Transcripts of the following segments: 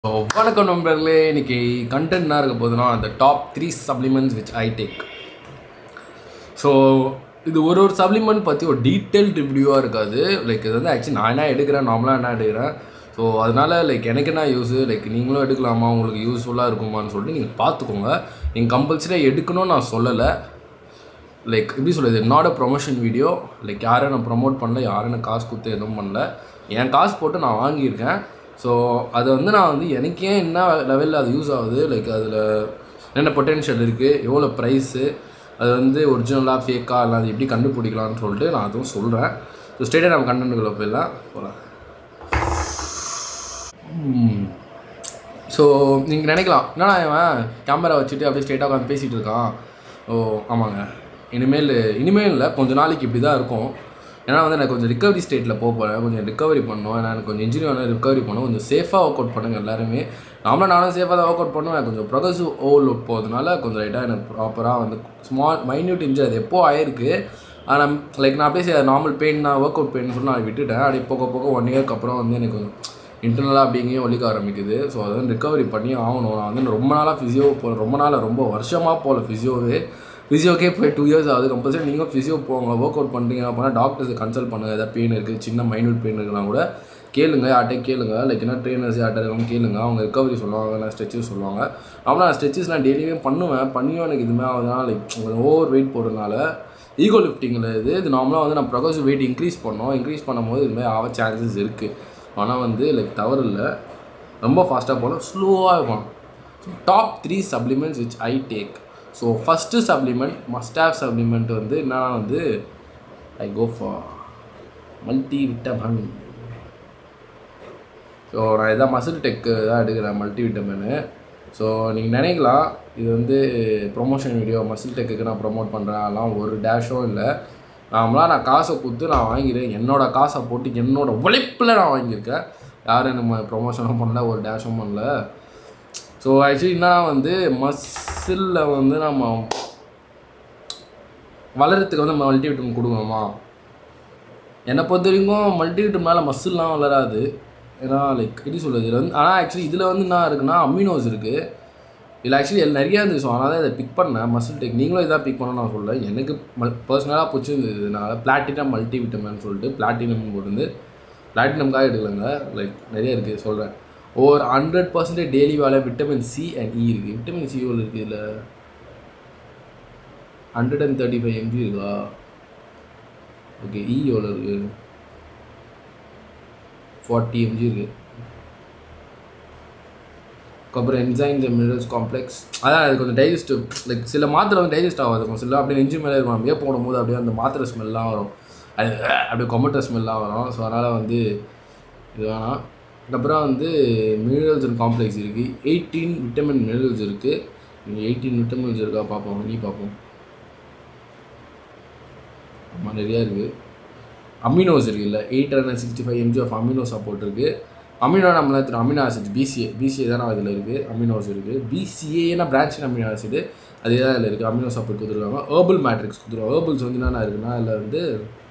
So வணக்கம் நண்பர்களே இன்னைக்கு கண்டென்ட் என்ன இருக்க போகுதுன்னா அந்த top three supplements which I take so இது ஒரு ஒரு சப்ளிமெண்ட் பற்றி ஒரு டீட்டெயில் ரிவ்யூவாக இருக்காது லைக் இது வந்து ஆக்சுவலி நான் என்ன எடுக்கிறேன் நார்மலாக என்ன எடுக்கிறேன் ஸோ அதனால லைக் எனக்கு என்ன யூஸு லைக் நீங்களும் எடுக்கலாமா உங்களுக்கு யூஸ்ஃபுல்லாக இருக்குமான்னு சொல்லிட்டு நீங்கள் பார்த்துக்கோங்க நீங்கள் கம்பல்சரியாக எடுக்கணும்னு நான் சொல்லலை லைக் எப்படி சொல்கிறது not a promotion video like யாரும் நான் ப்ரொமோட் பண்ணல யாரும் எனக்கு காசு கொடுத்து எதுவும் பண்ணல என் காசு போட்டு நான் வாங்கியிருக்கேன் ஸோ அது வந்து நான் வந்து எனக்கு ஏன் என்ன லெவலில் அது யூஸ் ஆகுது லைக் அதில் என்ன பொட்டென்ஷியல் இருக்குது எவ்வளோ ப்ரைஸு அது வந்து ஒரிஜினலாக ஃபேக்காக இல்லை அது எப்படி கண்டுபிடிக்கலாம்னு சொல்லிட்டு நான் அதுவும் சொல்கிறேன் ஸோ ஸ்டேட்டாக நம்ம கண்டென்ட்டுக்குள்ளே போயிடலாம் போகலாம் ஸோ நீங்கள் நினைக்கலாம் என்னடா இவன் கேமரா வச்சுட்டு அப்படியே ஸ்ட்ரெயிட்டாக உட்காந்து பேசிகிட்டு இருக்கான் ஓ ஆமாங்க இனிமேல் இனிமேல் இல்லை கொஞ்சம் நாளைக்கு இப்படி தான் இருக்கும் ஏன்னா வந்து எனக்கு கொஞ்சம் ரிகவரி ஸ்டேட்டில் போக போகிறேன் கொஞ்சம் ரிகவரி பண்ணணும் ஏன்னா எனக்கு கொஞ்சம் இன்ஜுரி வேணும் ரிகவரி பண்ணணும் கொஞ்சம் சேஃபாக ஒர்க் அவுட் பண்ணுங்க எல்லாருமே நாமளும் நானும் சேஃபாக தான் ஒர்க் அவுட் பண்ணுவேன் கொஞ்சம் ப்ரொகசிவ் ஓவர்லோட் போகிறதுனால கொஞ்சம் லைட்டாக எனக்கு ப்ராப்பராக வந்து ஸ்மால் மைன்யூட் இன்ஜுரி அது எப்போ ஆயிருக்கு ஆனால் லைக் நான் பேசி நார்மல் பெயின் நான் ஒர்க் அவுட் பெயின் சொல்லி நான் விட்டுட்டேன் அப்படி போக போக ஒன் இயர்க்கு அப்புறம் வந்து எனக்கு கொஞ்சம் இன்டர்னலாக அப்படிங்கேயும் ஒலிக்க ஆரம்பிக்குது ஸோ அதை வந்து ரிகவரி பண்ணி ஆகணும் நான் வந்து ரொம்ப நாளாக ஃபிசியோ போகிறேன் ரொம்ப நாளாக ரொம்ப வருஷமாக போகல ஃபிசியோவே ஃபிசியோக்கே போய் டூ இயர்ஸ் ஆகுது கம்பல்சரி நீங்கள் ஃபிசியோ போங்க ஒர்க் அவுட் பண்ணுறீங்க அப்படின்னா டாக்டர்ஸை கன்சல்ட் பண்ணுங்கள் ஏதாவது பெயின் இருக்குது சின்ன மைனூட் பெயின் இருக்குன்னா கூட கேளுங்க யார்கிட்டே கேளுங்க லைக் என்ன ட்ரெயினர்ஸ் யார்கிட்ட இருக்காங்க கேளுங்க அவங்க ரிகவரி சொல்லுவாங்க நான் ஸ்ட்ரெச்சஸ் சொல்லுவாங்க அப்புறம் நான் ஸ்ட்ரெச்சஸ் நான் டெய்லியுமே பண்ணுவேன் பண்ணியும் எனக்கு இதுமாதிரி ஆகுதுன்னா லைக் ஓவர் வெயிட் போடுறதுனால ஈகோ லிஃப்டிங்கில் இது இது நார்மலாக வந்து நான் ப்ரொகசிவ் வெயிட் இன்க்ரீஸ் பண்ணோம் இன்க்ரீஸ் பண்ணும்போது இதுமாதிரி ஆக சான்சஸ் இருக்குது ஆனால் வந்து லைக் தவறு இல்லை ரொம்ப ஃபாஸ்ட்டாக போகலாம் ஸ்லோவாக இருக்கும் so top three supplements which I take so first supplement must have supplement வந்து என்னன்னா வந்து I go for multi vitamin so நான் இதான் மசில் டெக்கு தான் எடுக்கிறேன் மல்டி விட்டமின்னு ஸோ நீங்கள் நினைக்கலாம் இது வந்து ப்ரொமோஷன் வீடியோ மசில் டெக்குக்கு நான் ப்ரொமோட் பண்ணுறேன் அதெல்லாம் ஒரு டேஷும் இல்லை நார்மலாக நான் காசை கொடுத்து நான் வாங்கிக்கிறேன் என்னோட காசை போட்டு என்னோட உழைப்பில் நான் வாங்கியிருக்கேன் யாரும் நம்ம ப்ரொமோஷனும் பண்ணல ஒரு டேஷும் பண்ணல ஸோ ஆக்சுவலி என்ன வந்து மசிலில் வந்து நம்ம வளரத்துக்கு வந்து நம்ம மல்டிவிட்டம் கொடுக்கணுமா என்னை பொறுத்த வரைக்கும் மல்டிவிட்டம் மேலே மசில்லாம் வளராது ஏன்னா லைக் எப்படி சொல்கிறது இதில் வந்து ஆனால் ஆக்சுவலி இதில் வந்து என்ன இருக்குன்னா அம்யூனோஸ் இருக்குது இதில் ஆக்சுவலி நிறையா இருந்துச்சு ஸோ அதனால் தான் இதை பிக் பண்ணேன் மசில் டெக் நீங்களும் இதாக பிக் பண்ண நான் சொல்கிறேன் எனக்கு மல் பர்சனலாக பிடிச்சிருந்ததுனால பிளாட்டினம் மல்டி விட்டமின் சொல்லிட்டு பிளாட்டினம் போட்டு பிளாட்டினம்காக எடுக்கலைங்க லைக் நிறைய இருக்குது சொல்கிறேன் ஓவர் ஹண்ட்ரட் பர்சன்டேஜ் டெய்லி வேலை விட்டமின் சி அண்ட் இ இருக்குது விட்டமின் சி எவ்வளோ இருக்குது இதில் hundred and thirty five MG இருக்கா ஓகே இ எவ்வளோ இருக்குது ஃபார்ட்டி எம்ஜி இருக்குது அப்புறம் என்சைம் த மினரல்ஸ் காம்ப்ளெக்ஸ் அதான் அது கொஞ்சம் டைஜஸ்டிவ் லைக் சில மாத்திரை வந்து டைஜஸ்ட் ஆகாது இருக்கும் சில அப்படியே நெஞ்சு மேலே இருக்கும் அப்படியே போடும்போது அப்படியே அந்த மாத்திரை ஸ்மெல்லாம் வரும் அது அப்படியே கொமட்டர் ஸ்மெல்லாம் வரும் ஸோ அதனால் வந்து இது வேணாம் அப்புறம் வந்து மினரல்ஸ் அண்ட் காம்ப்ளெக்ஸ் இருக்குது எயிட்டீன் விட்டமின் மினரல்ஸ் இருக்குது நீங்கள் எயிட்டீன் விட்டமின்ஸ் இருக்கா பார்ப்போம் நீ பார்ப்போம் ஆமாம் நிறையா இருக்குது அமினோஸ் இருக்குது இல்லை eight hundred sixty five MG of amino support இருக்குது அமினோ நம்மள தெரியும் அமினோ ஆசிட் பிசிஏ பிசிஏ தானே அதில் இருக்குது அமினோஸ் இருக்குது பிசிஏனா பிரான்ச் அமினோ ஆசிட் அதே தான் அதில் இருக்குது அமினோ சப்போர்ட் கொடுத்துருக்காங்க ஹேர்பல் மேட்ரிக்ஸ் கொடுத்துருவாங்க ஹேர்பல்ஸ் வந்து என்னென்ன இருக்குன்னா அதில் வந்து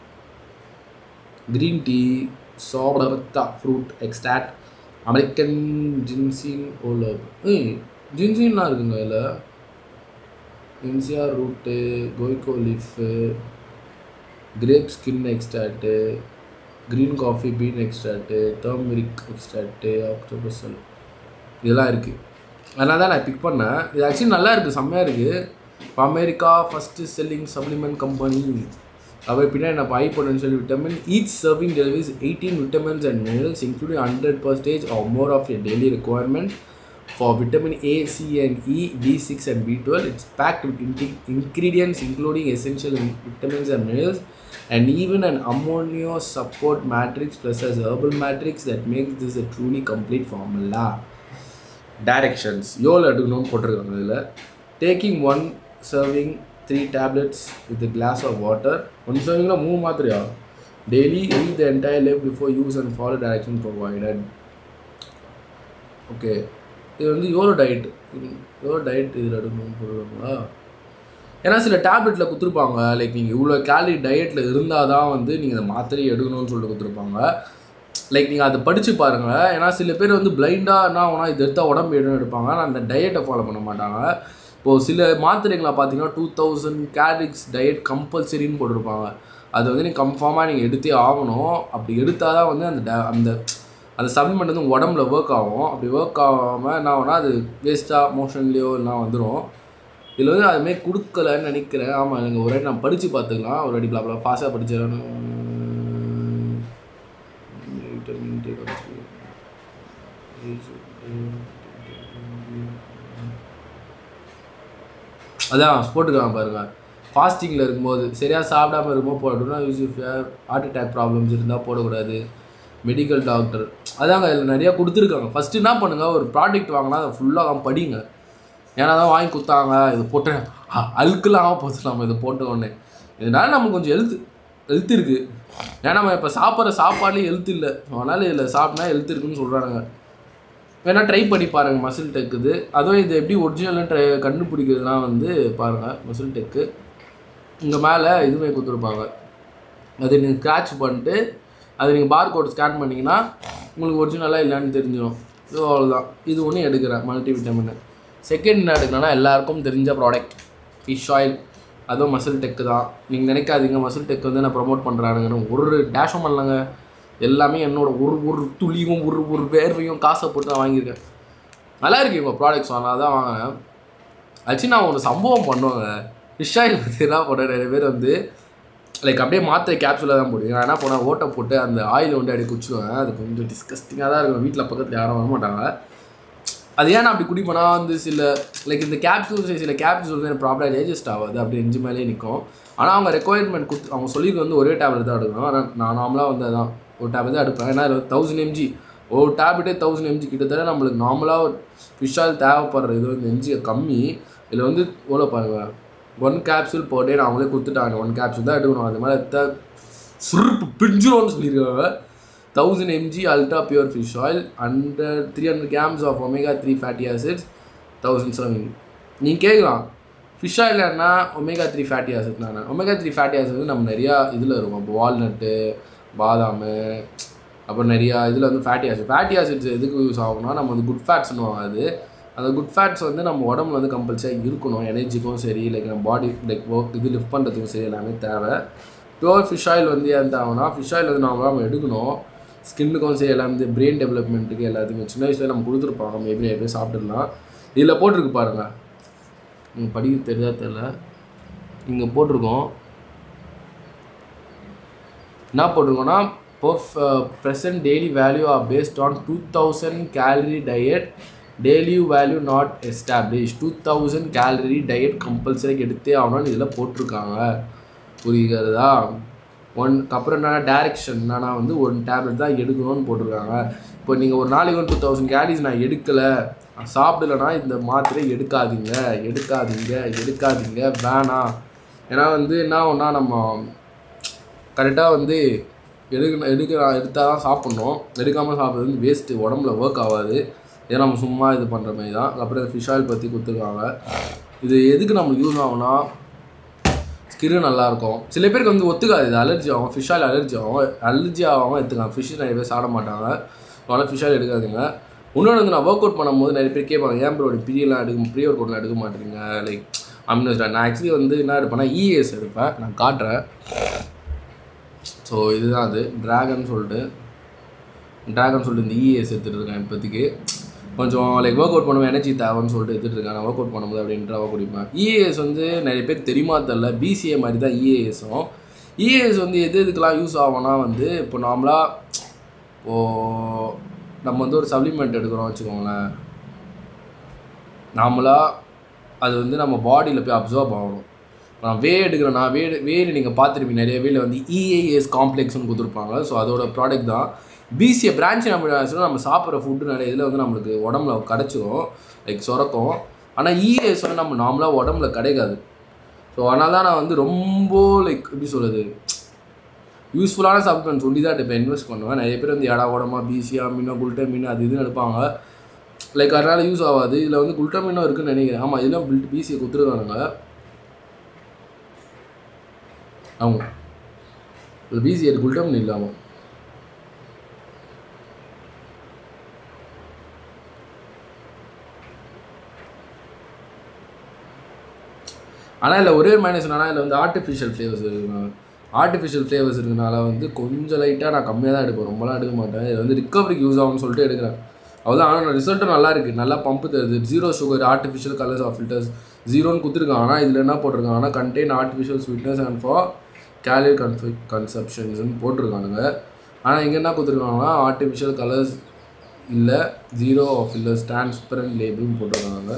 க்ரீன் டீ சோடரத்தா ஃப்ரூட் எக்ஸ்டாட் அமெரிக்கன் ஜின்சின் ஓலப் ஏய் ஜின்சின்லாம் இருக்குங்க அதில் இன்சியார் ரூட்டு கோய்கோ leaf grape skin extract green coffee bean extract turmeric extract ஆக்டோபசல் இதெல்லாம் இருக்குது அதனால தான் நான் பிக் பண்ணேன் இது ஆக்சுவலி நல்லா இருக்குது செம்மையாக இருக்குது இப்போ America first selling supplement company அப்புறம் பின்னாடி நம்ம high potential vitamin each serving delivers eighteen vitamins and minerals including hundred percentage or more of a daily requirement For vitamin A, C, and E, B6, and B12, it's packed with in- ingredients including essential vitamins and minerals, and even an ammonia support matrix plus as herbal matrix that makes this a truly complete formula. Directions எவ்வளோ எடுக்கணும்னு போட்டிருக்காங்க இதில் taking one serving three tablets with glass of water one சர்விங்னா மூணு மாத்திரையா daily read the entire life before use and follow direction provided okay இது வந்து எவ்வளோ டயட் எவ்வளோ டயட் இதில் எடுக்கணும்னு சொல்லுவாங்களா ஏன்னா சில டேப்லெட்டில் கொடுத்துருப்பாங்க லைக் நீங்கள் இவ்வளோ கேலரி டயட்டில் இருந்தால் தான் வந்து நீங்கள் இந்த மாத்திரையை எடுக்கணும்னு சொல்லிட்டு கொடுத்துருப்பாங்க லைக் நீங்கள் அதை படித்து பாருங்கள் ஏன்னா சில பேர் வந்து பிளைண்டாக என்ன ஆகுனா இது எடுத்தால் உடம்பு எடுன்னு எடுப்பாங்க ஆனால் அந்த டயட்டை ஃபாலோ பண்ண மாட்டாங்க இப்போது சில மாத்திரைகளை பார்த்தீங்கன்னா டூ தௌசண்ட் கேலரிக்ஸ் டயட் கம்பல்சரின்னு போட்டிருப்பாங்க அது வந்து நீங்கள் கன்ஃபார்மாக நீங்கள் எடுத்தே ஆகணும் அப்படி எடுத்தால் தான் வந்து அந்த ட- அந்த அந்த சப்ளிமெண்ட் வந்து உங்க உடம்புல ஒர்க் ஆகும் அப்படி ஒர்க் ஆகாமல் என்ன ஆகும்னா அது வேஸ்ட்டாக மோஷன்லேயோ எல்லாம் வந்துடும் இதில் வந்து அதுமாரி கொடுக்கலன்னு நினைக்கிறேன் ஆமாம் எனக்கு ஒரு வாட்டி நான் படித்து பார்த்துக்கலாம் ஒரு வாட்டி பிளாப்லாம் ஃபாஸ்ட்டாக படிச்சிடணும் அதான் போட்டுக்கலாம் பாருங்க ஃபாஸ்டிங்கில் இருக்கும்போது சரியாக சாப்பிடாம இருக்கும்போது போடணும்னா யூஸ் ஹார்ட் அட்டாக் ப்ராப்ளம்ஸ் இருந்தால் போடக்கூடாது மெடிக்கல் டாக்டர் அதாங்க இதில் நிறையா கொடுத்துருக்காங்க ஃபஸ்ட்டு என்ன பண்ணுங்க ஒரு ப்ராடக்ட் வாங்கினா அதை ஃபுல்லாக படிங்க ஏன்னா தான் வாங்கி கொடுத்தாங்க இது போட்டு அ- அழுக்கெல்லாம் போச்சு நம்ம இதை போட்ட உடனே இதனால நமக்கு கொஞ்சம் ஹெல்த் ஹெல்த் இருக்குது ஏன்னா நம்ம இப்போ சாப்பிட்ற சாப்பாடுலேயே ஹெல்த் இல்லை அதனால் இதில் சாப்பிட்டா ஹெல்த் இருக்குன்னு சொல்கிறாங்க வேணால் ட்ரை பண்ணி பாருங்கள் மசில் டெக்குது அதுவும் இது எப்படி ஒரிஜினல்னு ட்ரை கண்டுபிடிக்கிறதுலாம் வந்து பாருங்கள் மசில் டெக்கு இங்கே மேலே இதுவுமே கொடுத்துருப்பாங்க அது நீங்கள் ஸ்க்ராட்ச் பண்ணிட்டு அது நீங்கள் பார் கோட் ஸ்கேன் பண்ணிங்கன்னா உங்களுக்கு ஒரிஜினலாக இல்லைன்னு தெரிஞ்சிடும் ஸோ அவ்வளோதான் இது ஒன்று எடுக்கிறேன் மல்டி விட்டமின் செகண்ட் என்ன எடுக்கணும்னா எல்லாருக்கும் தெரிஞ்ச ப்ராடக்ட் ஃபிஷ் ஆயில் அதுவும் மசில் டெக்கு தான் நீங்கள் நினைக்காதீங்க மசில் டெக் வந்து நான் ப்ரொமோட் பண்ணுறானுங்கன்னு ஒரு டேஷும் பண்ணலங்க எல்லாமே என்னோட ஒரு ஒரு துளியும் ஒரு ஒரு வேர்வையும் காசை போட்டு தான் வாங்கியிருக்கேன் நல்லா இருக்கு உங்கள் ப்ராடக்ட்ஸ் அதனால தான் வாங்கினேன் ஆக்சுவலி நான் ஒரு சம்பவம் பண்ணுவாங்க ஃபிஷ் ஆயில் பற்றி என்ன பண்ண நிறைய பேர் வந்து லைக் அப்படியே மாத்திரை கேப்சூலாக தான் போடுவேன் நான் என்ன பண்ணேன் ஓட்டை போட்டு அந்த ஆயில் வந்து அப்படியே குச்சிடுவேன் அது கொஞ்சம் டிஸ்கஸ்டிங்காக தான் இருக்கும் வீட்டில் பக்கத்தில் யாரும் வர மாட்டாங்க அது ஏன் நான் அப்படி குடிப்பேனா வந்து சில லைக் இந்த கேப்சூல்ஸ் சில கேப்சூல் வந்து எனக்கு ப்ராப்பராக டைஜஸ்ட் ஆகாது அப்படி எஞ்சி மேலே நிற்கும் ஆனால் அவங்க ரெக்குவயர்மெண்ட் கொடுத்து அவங்க சொல்லியிருக்க வந்து ஒரே டேப்லெட் தான் எடுக்கணும் ஆனால் நான் நார்மலாக வந்து அதான் ஒரு டேப்லெட் தான் எடுப்பேன் ஏன்னா தௌசண்ட் எம்ஜி ஒரு டேப்லெட்டே தௌசண்ட் எம்ஜி கிட்டத்தட்ட நம்மளுக்கு நார்மலாக ஃபிஷ் ஆயில் தேவைப்படுற இது வந்து எம்ஜி கம்மி இதில் வந்து எவ்வளோ பாருங்க ஒன் கேப்சூல் per day அவங்களே கொடுத்துட்டாங்க ஒன் கேப்சூல் தான் எடுக்கணும் அது மாதிரி எடுத்தா சுருப்பு பிஞ்சிரும்னு சொல்லியிருக்காங்க thousand MG ultra pure fish oil under three hundred grams of omega three fatty acids thousand serving நீங்கள் கேட்கலாம் ஃபிஷ் ஆயில் என்ன ஒமேகா த்ரீ ஃபேட்டி ஆசிட் தானே ஒமேகா த்ரீ ஃபேட்டி ஆசிட் வந்து நம்ம நிறையா இதில் இருக்கும் இப்போ வால்நட்டு பாதாம் அப்புறம் நிறையா இதில் வந்து ஃபேட்டி ஆசிட் ஃபேட்டி ஆசிட்ஸ் எதுக்கு யூஸ் ஆகும்னா நம்ம வந்து குட் ஃபேட்ஸ்னுவாங்க அது அந்த குட் ஃபேட்ஸ் வந்து நம்ம உடம்புல வந்து கம்பல்சரி இருக்கணும் எனர்ஜிக்கும் சரி லைக் நம்ம பாடி லைக் ஒர்க் இது லிஃப்ட் பண்ணுறதுக்கும் சரி எல்லாமே தேவை பியூர் ஃபிஷ் ஆயில் வந்து ஏன் தேவைன்னா ஃபிஷ் ஆயில் வந்து நாம நம்ம எடுக்கணும் ஸ்கின்னுக்கும் சரி எல்லாம் வந்து பிரெயின் டெவலப்மெண்ட்டுக்கு எல்லாத்துக்குமே சின்ன வயசுல நம்ம கொடுத்துருப்பாங்க மேபி நிறைய பேர் சாப்பிட்டுடலாம் இதில் போட்டிருக்கு பாருங்க நீங்கள் படிக்க தெரியாத தெரியல இங்கே போட்டிருக்கோம் என்ன போட்டிருக்கோன்னா percent daily value are based on two thousand calorie diet daily value not establish two thousand calorie diet compulsory எடுத்தே ஆகணும்னு இதில் போட்டிருக்காங்க புரிகிறதா ஒன் அப்புறம் என்னன்னா டேரெக்ஷன் என்னன்னா வந்து ஒரு டேப்லெட் தான் எடுக்கணும்னு போட்டிருக்காங்க இப்போ நீங்கள் ஒரு நாளைக்கு ஒரு டூ தௌசண்ட் கேலரிஸ் நான் எடுக்கலை நான் சாப்பிடலைன்னா இந்த மாத்திரை எடுக்காதீங்க எடுக்காதீங்க எடுக்காதீங்க வேணாம் ஏன்னா வந்து என்ன ஆகும்னா நம்ம கரெக்டாக வந்து எடுக்க எடுக்க எடுத்தால் தான் சாப்பிட்ணும் எடுக்காமல் சாப்பிட்றது வந்து வேஸ்ட்டு உடம்புல ஒர்க் ஆகாது ஏன்னா நம்ம சும்மா இது பண்ணுற மாதிரி தான் அப்புறம் ஃபிஷ் ஆயில் பற்றி கொடுத்துருக்காங்க இது எதுக்கு நம்மளுக்கு யூஸ் ஆகும்னா ஸ்கின்னு நல்லாயிருக்கும் சில பேருக்கு வந்து ஒத்துக்காது இது அலர்ஜி ஆகும் ஃபிஷ் ஆயில் அலர்ஜி ஆகும் அலர்ஜி ஆகாமல் எடுத்துக்கலாம் ஃபிஷ் நிறைய பேர் சாப்பிட மாட்டாங்க அதனால் ஃபிஷ் ஆயில் எடுக்காதுங்க இன்னொன்று வந்து நான் ஒர்க் அவுட் பண்ணும்போது நிறைய பேர் கேட்பாங்க ஏன் ப்ரோ ப்ரீலாம் எடுக்க ப்ரீ ஒர்க் அவுட்லாம் எடுக்க மாட்டேறீங்க லைக் அமினோ நான் ஆக்சுவலி வந்து என்ன எடுப்பேன்னா இஏஎஸ் எடுப்பேன் நான் காட்டுறேன் ஸோ இதுதான் அது ட்ராகன் சொல்லிட்டு ட்ராகன் சொல்லிட்டு இந்த இஏஎஸ் எடுத்துகிட்டு இருக்கேன் இப்போதைக்கு கொஞ்சம் லைக் ஒர்க் அவுட் பண்ணுவேன் எனர்ஜி தேவைன்னு சொல்லிட்டு எடுத்துகிட்டு இருக்கேன் நான் ஒர்க் அவுட் பண்ணும்போது அப்படின்ற ஒர்க் குடிப்பேன் இஏஎஸ் வந்து நிறைய பேர் தெரியுமா தெரில பிசிஏ மாதிரி தான் இஏஎஸும் இஏஎஸ் வந்து எது எதுக்கெல்லாம் யூஸ் ஆகும்னா வந்து இப்போ நார்மலாக இப்போது நம்ம வந்து ஒரு சப்ளிமெண்ட் எடுக்கிறோம் வச்சுக்கோங்களேன் நார்மலாக அது வந்து நம்ம பாடியில் போய் அப்சர்வ் ஆகணும் நான் வே எடுக்கிறேன்னா வே வேறு நீங்கள் பார்த்துருப்பீங்க நிறைய வேல வந்து இஏஎஸ் காம்ப்ளெக்ஸ்னு கொடுத்துருப்பாங்க ஸோ அதோட ப்ராடக்ட் தான் பிசிஏ பிரான்ச் நம்ம நம்ம சாப்பிட்ற ஃபுட்டு நிறைய இதில் வந்து நம்மளுக்கு உடம்புல கிடச்சிரும் லைக் சுரக்கும் ஆனால் இஏஎஸ் வந்து நம்ம நார்மலாக உடம்புல கிடைக்காது ஸோ அதனால தான் நான் வந்து ரொம்ப லைக் எப்படி சொல்கிறது யூஸ்ஃபுல்லான சப்ளிமெண்ட் சொல்லி தான் இப்போ இன்வெஸ்ட் பண்ணுவேன் நிறைய பேர் வந்து எடா உடமா பிசியா மீனோ குல்டா மீன் அது இதுன்னு எடுப்பாங்க லைக் அதனால் யூஸ் ஆகாது இதில் வந்து குல்டா மீனும் இருக்குன்னு நினைக்கிறேன் ஆமாம் இதெல்லாம் பில்ட் பிசியை கொடுத்துருக்கானுங்க ஆமாம் இது பிசிஏ குல்டா மீன் இல்லாமல் ஆனால் இதில் ஒரே ஒரு மைனஸ் என்னன்னா இதில் வந்து ஆர்டிஃபிஷியல் ஃப்ளேவர்ஸ் இருக்குண்ணா ஆர்டிஃபிஷியல் ஃப்ளேவர்ஸ் இருக்கனால வந்து கொஞ்சம் லைட்டாக நான் கம்மியாக தான் எடுப்பேன் ரொம்பலாம் எடுக்க மாட்டேன் இது வந்து ரிக்கவரிக்கு யூஸ் ஆகும்னு சொல்லிட்டு எடுக்கிறேன் அவ்வளோதான் ஆனால் ரிசல்ட்டும் நல்லா இருக்குது நல்லா பம்பு தருது zero sugar artificial colours of fillers ஜீரோன்னு கொடுத்துருக்காங்க ஆனால் இதில் என்ன போட்டிருக்காங்க ஆனால் contain artificial sweetness and for calorie கன்ஃபி கன்சப்ஷன்ஸ்னு போட்டிருக்கானுங்க ஆனால் இங்கே என்ன கொடுத்துருக்காங்கன்னா ஆர்டிஃபிஷியல் கலர்ஸ் இல்லை ஜீரோ ஆஃப் இல்லை டிரான்ஸ்பரண்ட் லேபிள்னு போட்டிருக்காங்க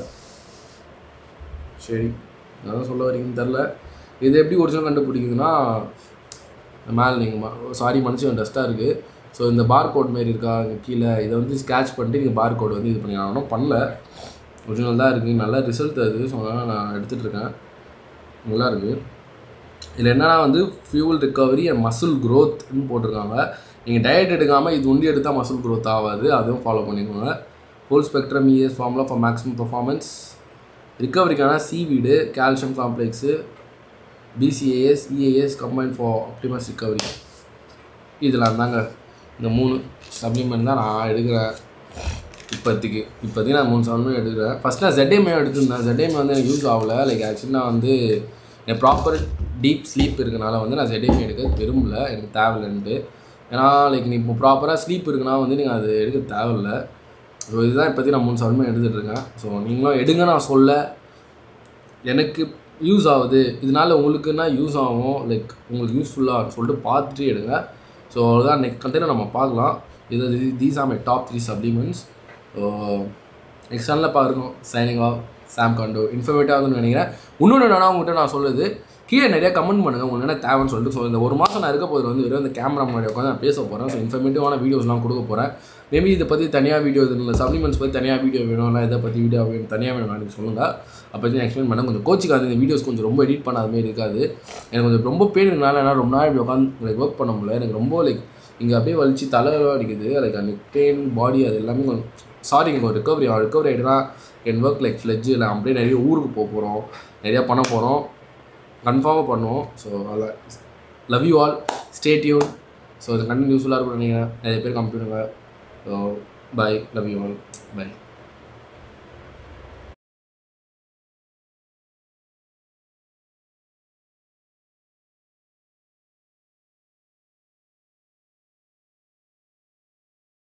சரி அதான் சொல்ல வரீங்கன்னு தெரில இது எப்படி ஒரிஜினல் கண்டுபிடிக்குதுன்னா மேலே நீங்கள் சாரி மனுஷன் டஸ்ட்டாக இருக்குது ஸோ இந்த பார் கோட் மாரி இருக்கா இங்கே கீழே இதை வந்து ஸ்கேட்ச் பண்ணிட்டு நீங்கள் பார் கோட் வந்து இது பண்ணி நான் ஒன்றும் பண்ணல ஒரிஜினல் தான் இருக்குது நல்ல ரிசல்ட் அது ஸோ அதனால் நான் எடுத்துகிட்டு இருக்கேன் நல்லா இருக்குது இதில் என்னன்னா வந்து ஃபியூல் ரிகவரி அண்ட் மசில் க்ரோத்னு போட்டிருக்காங்க நீங்கள் டயட் எடுக்காமல் இது உண்டி எடுத்தால் மசில் க்ரோத் ஆகாது அதுவும் ஃபாலோ பண்ணிக்கோங்க full spectrum ES formula for maximum performance ரிகவரிக்கான seaweed calcium complex BCAAs EAAs combine for optimum recovery இதெல்லாம் தாங்க இந்த மூணு சப்ளிமெண்ட் தான் நான் எடுக்கிறேன் இப்போதைக்கு இப்போதைக்கு நான் மூணு சப்ளிமெண்ட் எடுக்கிறேன் ஃபஸ்ட் நான் ZMA எடுத்திருந்தேன் ZMA வந்து எனக்கு யூஸ் ஆகல லைக் ஆக்சுவலி நான் வந்து என் ப்ராப்பர் டீப் ஸ்லீப் இருக்கனால வந்து நான் ZMA எடுக்க விரும்பல எனக்கு தேவையில்லைன்ட்டு ஏன்னா லைக் நீ இப்போ ப்ராப்பராக ஸ்லீப் இருக்குன்னா வந்து நீங்கள் அது எடுக்க தேவையில்ல ஸோ இதுதான் இப்போதைக்கு நான் மூணு சப்ளிமெண்ட் எடுத்துகிட்டு இருக்கேன் ஸோ நீங்களும் எடுங்க நான் சொல்ல எனக்கு யூஸ் ஆகுது இதனால உங்களுக்குன்னா யூஸ் ஆகும் லைக் உங்களுக்கு யூஸ்ஃபுல்லாக சொல்லிட்டு பார்த்துட்டு எடுங்க ஸோ அவ்வளோதான் நெக்ஸ்ட் கண்டெய்னர் நம்ம பார்க்கலாம் இது these are my top three supplements so next சேனலில் பாருங்க சைனிங் ஆஃப் சாம் கண்டோ இன்ஃபர்மேட்டிவாக இருக்கும்னு நினைக்கிறேன் இன்னொன்று என்னன்னா உங்கள்கிட்ட நான் சொல்லுது கீழே நிறைய கமெண்ட் பண்ணுங்கள் உங்களுக்கு என்ன தேவைன்னு சொல்லிட்டு ஸோ இந்த ஒரு மாதம் நான் இருக்க போது வந்து வெறும் இந்த கேமரா முன்னாடி உட்காந்து நான் பேச போகிறேன் ஸோ இன்ஃபர்மேட்டிவான வீடியோஸ்லாம் கொடுக்க போகிறேன் மேபி இதை பற்றி தனியாக வீடியோ இல்லை சப்ளிமெண்ட்ஸ் பற்றி தனியாக வீடியோ வேணும் இல்லை இதை பற்றி வீடியோ வேணும் தனியாக வேணும் எனக்கு சொல்லுங்கள் அப்போ நான் எக்ஸ்பிளைன் பண்ண கொஞ்சம் கோச்சிக்காது இந்த வீடியோஸ் கொஞ்சம் ரொம்ப எடிட் பண்ணாத மாதிரி இருக்காது எனக்கு கொஞ்சம் ரொம்ப பெயின் இருக்கனால என்னால் ரொம்ப நாள் இப்படி உட்காந்து லைக் ஒர்க் பண்ண முடியல எனக்கு ரொம்ப லைக் இங்கே அப்படியே வலிச்சு தலை அடிக்குது லைக் அந்த பெயின் பாடி அது எல்லாமே கொஞ்சம் சாரி இங்கே ஒரு ரிகவரி ஆகும் ரிகவரி ஆகிட்டுனா என் ஒர்க் லைக் ஃப்ளெட்ஜ் இல்லை அப்படியே நிறைய ஊருக்கு போக போகிறோம் நிறையா பண்ண போகிறோம் கன்ஃபார்மாக பண்ணுவோம் ஸோ அதில் love you all stay tune so இது கண்டினியூஸ்ஃபுல்லாக இருக்கும்னு நினைக்கிறேன் நிறைய பேர் கம்ப்யூட்டருங்க so bye love you all by